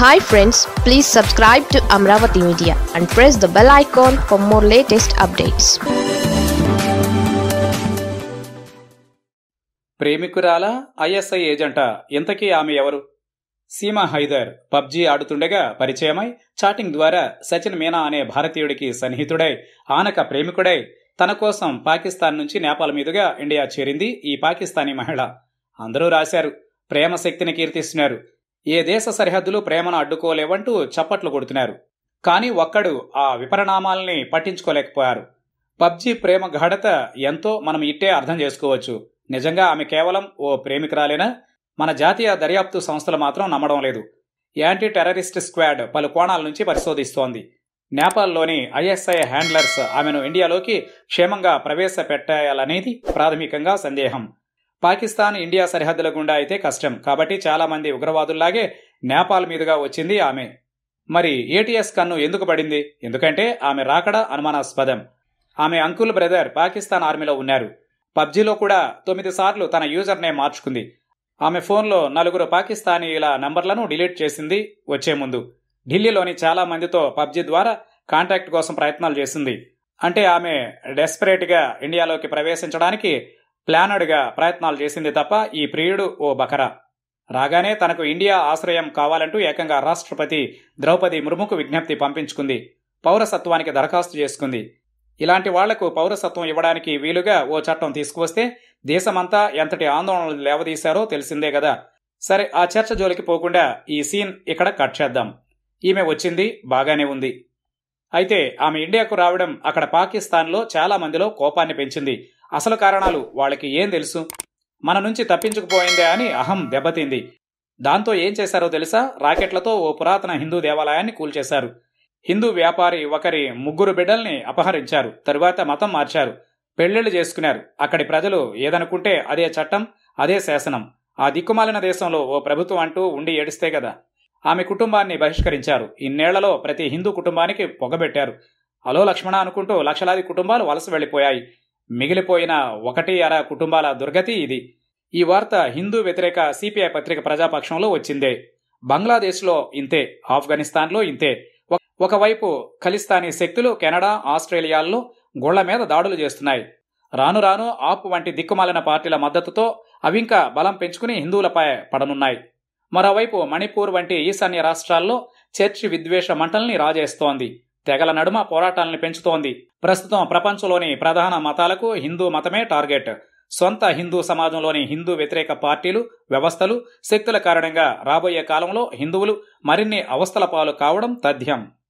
hi friends please subscribe to Amaravati media and press the bell icon for more latest updates ప్రేమికురాల ISI ఏజెంటా ఇంతకీ ఆమె ఎవరు Seema Haider PUBG ఆడుతుండగా పరిచయమై చాటింగ్ ద్వారా సచిన్ మీనా అనే భారతీయుడికి సన్నిహితుడై ఆనక ప్రేమికుడై తన కోసం పాకిస్తాన్ నుంచి నేపాల్ మీదుగా ఇండియా చేరింది ఈ పాకిస్తానీ మహిళ అందరూ రాశారు ప్రేమ శక్తిని కీర్తిస్తున్నారు ఏ దేశ సరిహద్దులు ప్రేమను అడ్డుకోలేవంటూ చప్పట్లు కొడుతున్నారు కానీ ఒక్కడు ఆ విపరిణామాల్ని పట్టించుకోలేకపోయారు పబ్జీ ప్రేమ గాఢత ఎంతో మనం ఇట్టే అర్థం చేసుకోవచ్చు నిజంగా ఆమె కేవలం ఓ ప్రేమికురాలేనా మన జాతీయ దర్యాప్తు సంస్థలు మాత్రం నమ్మడం లేదు యాంటీ టెర్రరిస్ట్ స్క్వాడ్ పలు కోణాల నుంచి పరిశోధిస్తోంది నేపాల్లోని ఐఎస్ఐ హ్యాండ్లర్స్ ఆమెను ఇండియాలోకి క్షేమంగా ప్రవేశపెట్టాలనేది ప్రాథమికంగా సందేహం పాకిస్తాన్ ఇండియా సరిహద్దుల గుండా అయితే కష్టం కాబట్టి చాలా మంది ఉగ్రవాదుల్లాగే నేపాల్ మీదుగా వచ్చింది ఆమె మరి ఏటీఎస్ కన్ను ఎందుకు పడింది ఎందుకంటే ఆమె రాకడ అనుమానాస్పదం ఆమె అంకుల్ బ్రదర్ పాకిస్తాన్ ఆర్మీలో ఉన్నారు పబ్జీలో కూడా తొమ్మిది సార్లు తన యూజర్ నేమ్ మార్చుకుంది ఆమె ఫోన్లో నలుగురు పాకిస్తానీల నంబర్లను డిలీట్ చేసింది వచ్చే ముందు ఢిల్లీలోని చాలా మందితో పబ్జీ ద్వారా కాంటాక్ట్ కోసం ప్రయత్నాలు చేసింది అంటే ఆమె డెస్పరేట్గా ఇండియాలోకి ప్రవేశించడానికి ప్లానర్డ్గా ప్రయత్నాలు చేసింది తప్ప ఈ ప్రియుడు ఓ బకరా రాగానే తనకు ఇండియా ఆశ్రయం కావాలంటూ ఏకంగా రాష్ట్రపతి ద్రౌపది ముర్ముకు విజ్ఞప్తి పంపించుకుంది పౌరసత్వానికి దరఖాస్తు చేసుకుంది ఇలాంటి వాళ్లకు పౌరసత్వం ఇవ్వడానికి వీలుగా ఓ చట్టం తీసుకువస్తే దేశమంతా ఎంతటి ఆందోళనలు లేవదీశారో తెలిసిందే కదా సరే ఆ చర్చ జోలికి పోకుండా ఈ సీన్ ఇక్కడ కట్ చేద్దాం ఈమె వచ్చింది బాగానే ఉంది అయితే ఆమె ఇండియాకు రావడం అక్కడ పాకిస్తాన్లో చాలా మందిలో కోపాన్ని పెంచింది అసలు కారణాలు వాళ్ళకి ఏం తెలుసు మన నుంచి తప్పించుకుపోయిందే అని అహం దెబ్బతింది దాంతో ఏం చేశారో తెలుసా రాకెట్లతో ఓ పురాతన హిందూ దేవాలయాన్ని కూల్చేశారు హిందూ వ్యాపారి ఒకరి ముగ్గురు బిడ్డల్ని అపహరించారు తరువాత మతం మార్చారు పెళ్లిళ్లు చేసుకున్నారు అక్కడి ప్రజలు ఏదనుకుంటే అదే చట్టం అదే శాసనం ఆ దిక్కుమాలిన దేశంలో ఓ ప్రభుత్వం అంటూ ఉండి ఏడిస్తే కదా ఆమె కుటుంబాన్ని బహిష్కరించారు ఇన్నేళ్లలో ప్రతి హిందూ కుటుంబానికి పొగబెట్టారు అలో లక్ష్మణ అనుకుంటూ లక్షలాది కుటుంబాలు వలస వెళ్లిపోయాయి మిగిలిపోయిన ఒకటి అర కుటుంబాల దుర్గతి ఇది ఈ వార్త హిందూ వ్యతిరేక సిపిఐ పత్రిక ప్రజాపక్షంలో వచ్చిందే బంగ్లాదేశ్లో ఇంతే ఆఫ్ఘనిస్తాన్లో ఇంతే ఒకవైపు ఖలిస్తానీ శక్తులు కెనడా ఆస్ట్రేలియాల్లో గోళ్ల మీద దాడులు చేస్తున్నాయి రాను రాను ఆప్ వంటి దిక్కుమాలిన పార్టీల మద్దతుతో అవింకా బలం పెంచుకుని హిందువులపై పడనున్నాయి మరోవైపు మణిపూర్ వంటి ఈశాన్య రాష్ట్రాల్లో చర్చి విద్వేష మంటల్ని రాజేస్తోంది తెగల నడుమ పోరాటాలను పెంచుతోంది ప్రస్తుతం ప్రపంచంలోని ప్రధాన మతాలకు హిందూ మతమే టార్గెట్ సొంత హిందూ సమాజంలోని హిందూ వ్యతిరేక పార్టీలు వ్యవస్థలు శక్తుల కారణంగా రాబోయే కాలంలో హిందువులు మరిన్ని అవస్థల పాలు కావడం తథ్యం